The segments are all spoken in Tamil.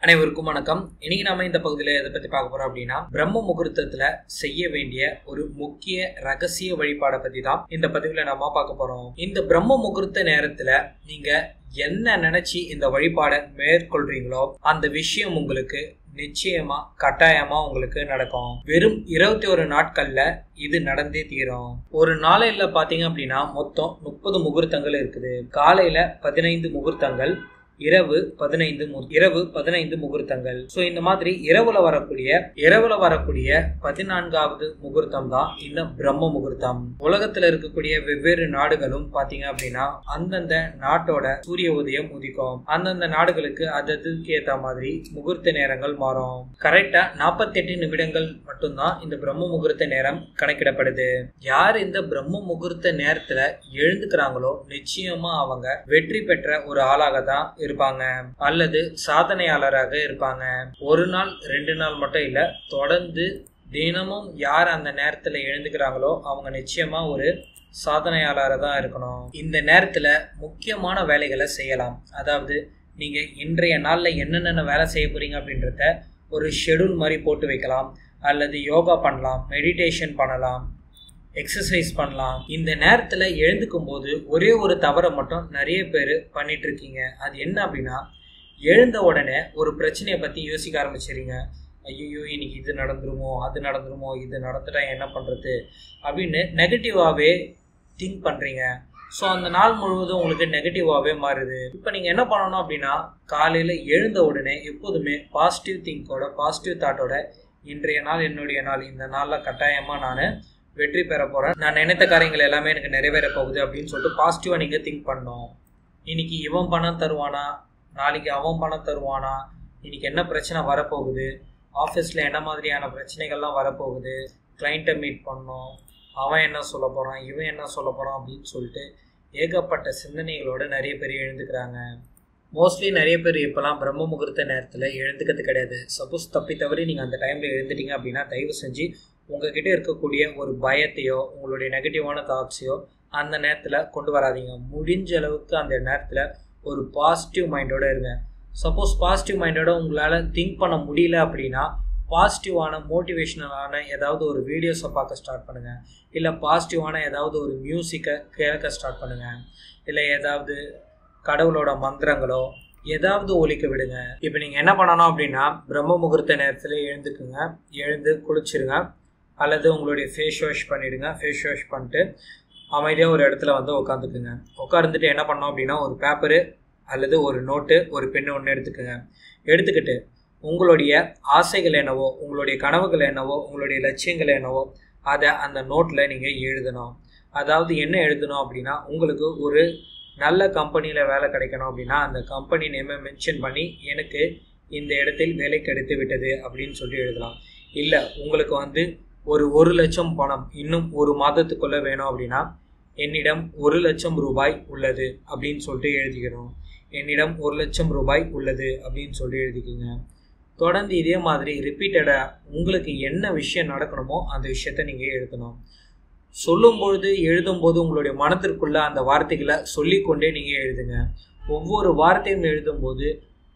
அனைவருக்கும் வணக்கம் இன்னைக்கு நாம இந்த பகுதியில் எதை பத்தி பார்க்க போறோம் அப்படின்னா பிரம்ம முகூர்த்தத்துல செய்ய வேண்டிய ஒரு முக்கிய ரகசிய வழிபாடை பத்தி தான் இந்த பதிவுல நாம பார்க்க போறோம் இந்த பிரம்ம முகூர்த்த நேரத்துல நீங்க என்ன நினைச்சு இந்த வழிபாடை மேற்கொள்றீங்களோ அந்த விஷயம் உங்களுக்கு நிச்சயமா கட்டாயமா உங்களுக்கு நடக்கும் வெறும் இருபத்தி ஒரு நாட்கள்ல இது நடந்தே தீரும் ஒரு நாளையில பாத்தீங்க அப்படின்னா மொத்தம் முப்பது முகூர்த்தங்கள் இருக்குது காலையில பதினைந்து முகூர்த்தங்கள் இரவு பதினைந்து மு- இரவு பதினைந்து முகூர்த்தங்கள் ஸோ இந்த மாதிரி இரவுல வரக்கூடிய இரவுல வரக்கூடிய பதினான்காவது முகூர்த்தம் தான் இந்த பிரம்ம முகூர்த்தம் உலகத்துல இருக்கக்கூடிய வெவ்வேறு நாடுகளும் பாத்தீங்க அப்படின்னா அந்தந்த நாட்டோட சூரிய உதயம் உதிக்கும் அந்தந்த நாடுகளுக்கு அததுக்கு ஏத்த மாதிரி முகூர்த்த நேரங்கள் மாறும் கரெக்டா நாற்பத்தெட்டு நிமிடங்கள் மட்டும்தான் இந்த பிரம்ம முகூர்த்த நேரம் கணக்கிடப்படுது யார் இந்த பிரம்ம முகூர்த்த நேரத்துல எழுந்துக்கிறாங்களோ நிச்சயமா அவங்க வெற்றி பெற்ற ஒரு ஆளாக தான் இருப்பாங்க அல்லது சாதனையாளராக இருப்பாங்க ஒரு நாள் ரெண்டு நாள் மட்டும் இல்ல தொடர்ந்து தினமும் யார் அந்த நேரத்துல எழுந்துக்கிறாங்களோ அவங்க நிச்சயமா ஒரு சாதனையாளராக தான் இருக்கணும் இந்த நேரத்துல முக்கியமான வேலைகளை செய்யலாம் அதாவது நீங்க இன்றைய நாள்ல என்னென்ன வேலை செய்ய போறீங்க அப்படின்றத ஒரு ஷெடியூல் மாதிரி போட்டு வைக்கலாம் அல்லது யோகா பண்ணலாம் மெடிடேஷன் பண்ணலாம் எக்ஸசைஸ் பண்ணலாம் இந்த நேரத்தில் எழுந்துக்கும் போது ஒரே ஒரு தவறை மட்டும் நிறைய பேர் பண்ணிட்டு இருக்கீங்க அது என்ன அப்படின்னா எழுந்த உடனே ஒரு பிரச்சனையை பற்றி யோசிக்க ஆரம்பிச்சிடுறீங்க ஐயோ இன்னைக்கு இது நடந்துருமோ அது நடந்துருமோ இது நடந்துட்டா என்ன பண்ணுறது அப்படின்னு நெகட்டிவாகவே திங்க் பண்ணுறீங்க ஸோ அந்த நாள் முழுவதும் உங்களுக்கு நெகட்டிவாகவே மாறுது இப்போ நீங்கள் என்ன பண்ணணும் அப்படின்னா காலையில் எழுந்த உடனே எப்போதுமே பாசிட்டிவ் திங்கோட பாசிட்டிவ் தாட்டோட இன்றைய நாள் என்னுடைய நாள் இந்த நாளில் கட்டாயமாக நான் வெற்றி பெற போகிறேன் நான் நினைத்த காரியங்கள் எல்லாமே எனக்கு நிறைவேற போகுது அப்படின்னு சொல்லிட்டு பாசிட்டிவாக நீங்கள் திங்க் பண்ணணும் இன்னைக்கு இவன் பணம் தருவானா நாளைக்கு அவன் பணம் தருவானா இன்னைக்கு என்ன பிரச்சனை வரப்போகுது ஆஃபீஸில் என்ன மாதிரியான பிரச்சனைகள்லாம் வரப்போகுது கிளைண்ட்டை மீட் பண்ணோம் அவன் என்ன சொல்ல போகிறான் இவன் என்ன சொல்ல போகிறான் அப்படின்னு சொல்லிட்டு ஏகப்பட்ட சிந்தனைகளோட நிறைய பேர் எழுந்துக்கிறாங்க மோஸ்ட்லி நிறைய பேர் இப்போலாம் பிரம்ம முகூர்த்த நேரத்தில் எழுந்துக்கிறது கிடையாது சப்போஸ் தப்பி தவறி நீங்கள் அந்த டைமில் எழுந்துட்டீங்க அப்படின்னா தயவு செஞ்சு உங்ககிட்ட இருக்கக்கூடிய ஒரு பயத்தையோ உங்களுடைய நெகட்டிவான தாட்ஸையோ அந்த நேரத்தில் கொண்டு வராதீங்க முடிஞ்ச அளவுக்கு அந்த நேரத்தில் ஒரு பாசிட்டிவ் மைண்டோட இருங்க சப்போஸ் பாசிட்டிவ் மைண்டோட உங்களால் திங்க் பண்ண முடியல அப்படின்னா பாசிட்டிவான மோட்டிவேஷனலான ஏதாவது ஒரு வீடியோஸை பார்க்க ஸ்டார்ட் பண்ணுங்கள் இல்லை பாசிட்டிவான ஏதாவது ஒரு மியூசிக்கை கேட்க ஸ்டார்ட் பண்ணுங்கள் இல்லை ஏதாவது கடவுளோட மந்திரங்களோ ஏதாவது ஒலிக்க விடுங்க இப்போ நீங்கள் என்ன பண்ணணும் அப்படின்னா பிரம்ம முகூர்த்த நேரத்தில் எழுந்துக்குங்க எழுந்து குளிச்சிருங்க அல்லது உங்களுடைய ஃபேஸ் வாஷ் பண்ணிடுங்க ஃபேஸ் வாஷ் பண்ணிட்டு அமைதியாக ஒரு இடத்துல வந்து உட்காந்துக்குங்க உட்காந்துட்டு என்ன பண்ணோம் அப்படின்னா ஒரு பேப்பரு அல்லது ஒரு நோட்டு ஒரு பெண்ணு ஒன்று எடுத்துக்கோங்க எடுத்துக்கிட்டு உங்களுடைய ஆசைகள் என்னவோ உங்களுடைய கனவுகள் என்னவோ உங்களுடைய லட்சியங்கள் என்னவோ அதை அந்த நோட்டில் நீங்கள் எழுதணும் அதாவது என்ன எழுதணும் அப்படின்னா உங்களுக்கு ஒரு நல்ல கம்பெனியில் வேலை கிடைக்கணும் அப்படின்னா அந்த கம்பெனி நேமை மென்ஷன் பண்ணி எனக்கு இந்த இடத்தில் வேலை கிடைத்து விட்டது அப்படின்னு சொல்லி எழுதலாம் இல்லை உங்களுக்கு வந்து ஒரு ஒரு லட்சம் பணம் இன்னும் ஒரு மாதத்துக்குள்ள வேணும் அப்படின்னா என்னிடம் ஒரு லட்சம் ரூபாய் உள்ளது அப்படின்னு சொல்லிட்டு எழுதிக்கணும் என்னிடம் ஒரு லட்சம் ரூபாய் உள்ளது அப்படின்னு சொல்லி எழுதிக்கோங்க தொடர்ந்து இதே மாதிரி ரிப்பீட்டடாக உங்களுக்கு என்ன விஷயம் நடக்கணுமோ அந்த விஷயத்த நீங்கள் எழுதணும் சொல்லும்பொழுது எழுதும்போது உங்களுடைய மனத்திற்குள்ள அந்த வார்த்தைகளை சொல்லிக்கொண்டே நீங்கள் எழுதுங்க ஒவ்வொரு வார்த்தையும் எழுதும்போது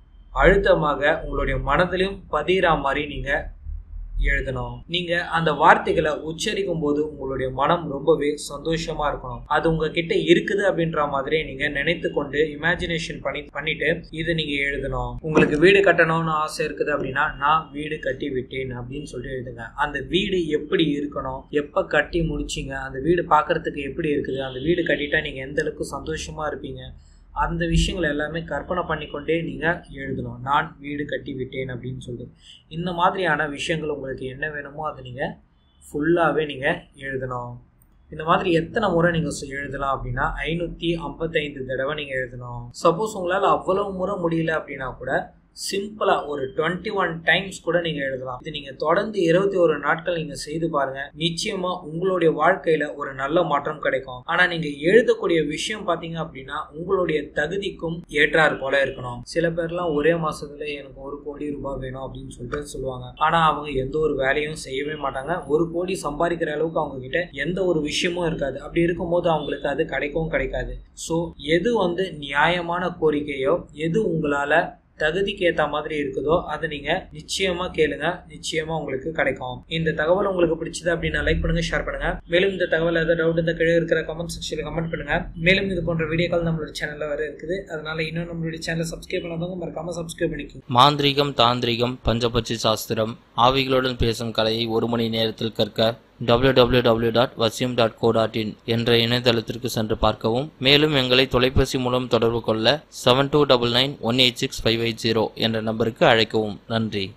அழுத்தமாக உங்களுடைய மனதிலும் பதிகிற மாதிரி நீங்கள் எழுதணும் நீங்க அந்த வார்த்தைகளை உச்சரிக்கும் போது உங்களுடைய மனம் ரொம்பவே சந்தோஷமா இருக்கணும் அது உங்ககிட்ட இருக்குது அப்படின்ற மாதிரி நீங்க நினைத்து கொண்டு இமேஜினேஷன் பண்ணி பண்ணிட்டு இதை நீங்க எழுதணும் உங்களுக்கு வீடு கட்டணும்னு ஆசை இருக்குது அப்படின்னா நான் வீடு கட்டி விட்டேன் அப்படின்னு சொல்லிட்டு எழுதுங்க அந்த வீடு எப்படி இருக்கணும் எப்ப கட்டி முடிச்சிங்க அந்த வீடு பார்க்கறதுக்கு எப்படி இருக்குது அந்த வீடு கட்டிட்டா நீங்க எந்த அளவுக்கு சந்தோஷமா இருப்பீங்க அந்த விஷயங்கள் எல்லாமே கற்பனை பண்ணிக்கொண்டே நீங்கள் எழுதணும் நான் வீடு கட்டி விட்டேன் அப்படின்னு சொல்லிட்டு இந்த மாதிரியான விஷயங்கள் உங்களுக்கு என்ன வேணுமோ அதை நீங்கள் ஃபுல்லாகவே நீங்கள் எழுதணும் இந்த மாதிரி எத்தனை முறை நீங்கள் எழுதலாம் அப்படின்னா ஐநூற்றி ஐம்பத்தைந்து தடவை நீங்கள் எழுதணும் சப்போஸ் உங்களால் அவ்வளவு முறை முடியல அப்படின்னா கூட சிம்பிளாக ஒரு டுவெண்ட்டி ஒன் டைம்ஸ் கூட நீங்கள் எழுதலாம் இது நீங்கள் தொடர்ந்து இருபத்தி ஒரு நாட்கள் நீங்கள் செய்து பாருங்க நிச்சயமாக உங்களுடைய வாழ்க்கையில் ஒரு நல்ல மாற்றம் கிடைக்கும் ஆனால் நீங்கள் எழுதக்கூடிய விஷயம் பார்த்தீங்க அப்படின்னா உங்களுடைய தகுதிக்கும் ஏற்றாறு போல இருக்கணும் சில பேர்லாம் ஒரே மாசத்துல எனக்கு ஒரு கோடி ரூபாய் வேணும் அப்படின்னு சொல்லிட்டு சொல்லுவாங்க ஆனால் அவங்க எந்த ஒரு வேலையும் செய்யவே மாட்டாங்க ஒரு கோடி சம்பாதிக்கிற அளவுக்கு அவங்க கிட்ட எந்த ஒரு விஷயமும் இருக்காது அப்படி இருக்கும்போது அவங்களுக்கு அது கிடைக்கவும் கிடைக்காது ஸோ எது வந்து நியாயமான கோரிக்கையோ எது உங்களால தகுதிக்கு ஏத்த மாதிரி இருக்குதோ அதை நீங்க நிச்சயமா கேளுங்க நிச்சயமா உங்களுக்கு கிடைக்கும் இந்த தகவல் உங்களுக்கு பிடிச்சது அப்படின்னா லைக் பண்ணுங்க ஷேர் பண்ணுங்க மேலும் இந்த தகவல் ஏதாவது டவுட் இந்த கீழே இருக்கிற கமெண்ட் செக்ஷன்ல கமெண்ட் பண்ணுங்க மேலும் இது போன்ற வீடியோக்கள் நம்மளோட சேனல்ல வர இருக்குது அதனால இன்னும் நம்மளுடைய சேனலை சப்ஸ்கிரைப் பண்ணாதவங்க மறக்காம சப்ஸ்கிரைப் பண்ணிக்கோங்க மாந்திரீகம் தாந்திரிகம் பஞ்சபட்சி சாஸ்திரம் ஆவிகளுடன் பேசும் கலையை ஒரு மணி நேரத்தில் கற்க www.vasim.co.in டாட் வசியம் டாட் கோ டாட் இன் என்ற இணையதளத்திற்கு சென்று பார்க்கவும் மேலும் எங்களை தொலைபேசி மூலம் தொடர்பு கொள்ள seven two double nine one eight six five eight zero என்ற நம்பருக்கு அழைக்கவும் நன்றி